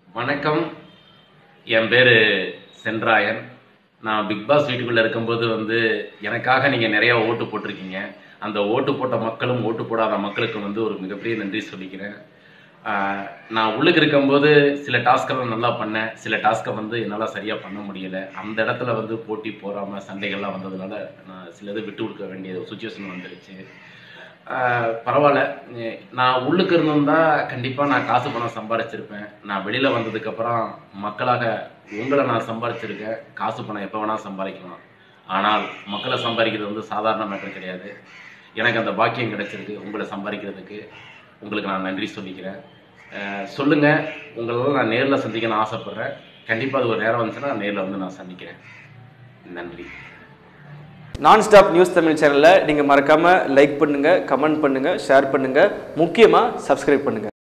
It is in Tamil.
வணக்கம் என் பேர் சென்றாயன் நான் பிக் பாஸ் வீட்டுக்குள்ளே இருக்கும்போது வந்து எனக்காக நீங்கள் நிறையா ஓட்டு போட்டிருக்கீங்க அந்த ஓட்டு போட்ட மக்களும் ஓட்டு போடாத மக்களுக்கு வந்து ஒரு மிகப்பெரிய நன்றி சொல்லிக்கிறேன் ஆஹ் நான் உள்ளுக்கு இருக்கும்போது சில டாஸ்க்கெல்லாம் நல்லா பண்ணேன் சில டாஸ்க்கை வந்து என்னால் சரியாக பண்ண முடியலை அந்த இடத்துல வந்து போட்டி போகாமல் சண்டைகள்லாம் வந்ததுனால நான் சிலது விட்டு கொடுக்க வேண்டிய சுச்சுவேஷன் வந்துருச்சு ஆஹ் பரவாயில்ல எ- நான் உள்ளுக்கு இருந்திருந்தா கண்டிப்பாக நான் காசு பணம் சம்பாரிச்சிருப்பேன் நான் வெளியில் வந்ததுக்கப்புறம் மக்களாக உங்களை நான் சம்பாரிச்சிருக்கேன் காசு பணம் எப்போ வேணால் சம்பாதிக்கலாம் ஆனால் மக்களை சம்பாதிக்கிறது வந்து சாதாரண மேட்டர் கிடையாது எனக்கு அந்த பாக்கியம் கிடைச்சிருக்கு உங்களை சம்பாதிக்கிறதுக்கு உங்களுக்கு நான் நன்றி சொல்லிக்கிறேன் அஹ் சொல்லுங்க உங்களெல்லாம் நான் நேரில் சந்திக்கணும்னு ஆசைப்பட்றேன் கண்டிப்பாக அது ஒரு நேரம் வந்துச்சுன்னா நேரில் வந்து நான் சந்திக்கிறேன் நன்றி நான் ஸ்டாப் நியூஸ் தமிழ் சேனலை நீங்கள் மறக்காமல் லைக் பண்ணுங்கள் கமெண்ட் பண்ணுங்கள் ஷேர் பண்ணுங்கள் முக்கியமாக சப்ஸ்கிரைப் பண்ணுங்கள்